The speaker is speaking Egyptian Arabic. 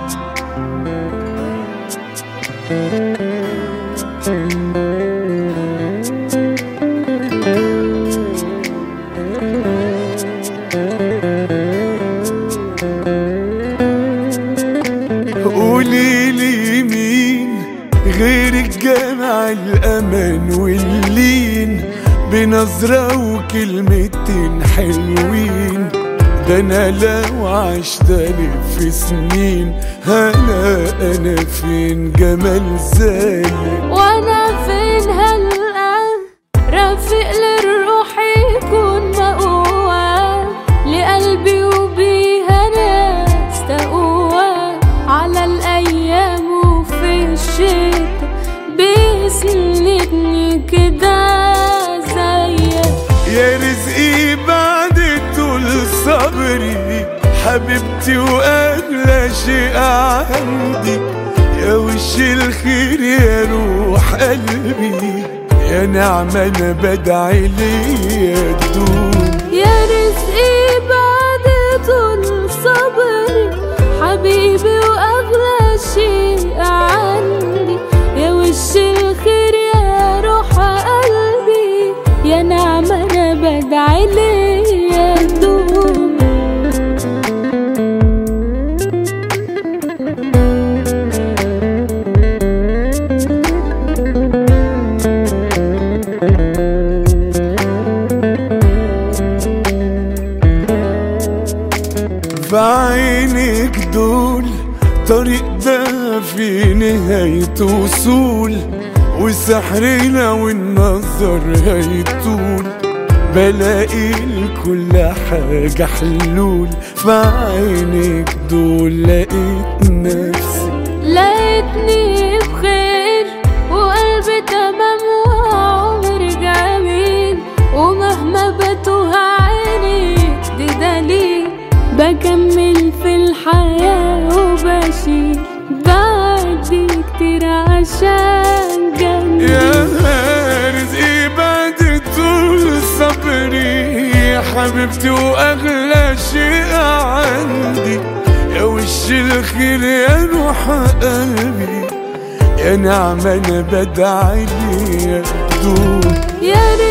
قولي لي مين غيرك جمع الأمان واللين بنظرة وكلمتين حلوين ده أنا لو عشت ألف سنين هلا أنا فين جمال زيك وانا فين هالآن رفيق للروح يكون مقوى لقلبي وبيها ناس تقوى على الأيام وفي الشتا بيسندني كده زيك يا رزقي بعد طول صبري حبيبتي واغلى شيء عندي يا وش الخير يا روح قلبي يا نعمة انا بدعي ليا تدوم يا رزقي بعد طول صبري حبيبي واغلى شيء عندي يا وش الخير يا روح قلبي يا نعمة انا بدعي ليا تدوم في عينك دول طريق ده في نهاية وصول وسحرنا والنظر هيطول بلاقي لكل حاجة حلول في عينك دول لقيت نفسي لقيتني بخير وقلبي تمام وعمر جميل ومهما بتوه عيني دي دليل بكمل في الحياة وبشيل بعدي كتير عشان جنبي يا رزقي بعد طول صبري يا حبيبتي واغلى شيء عندي يا وش الخير يا روح قلبي يا نعمة انا بدعي ليا تدوم يا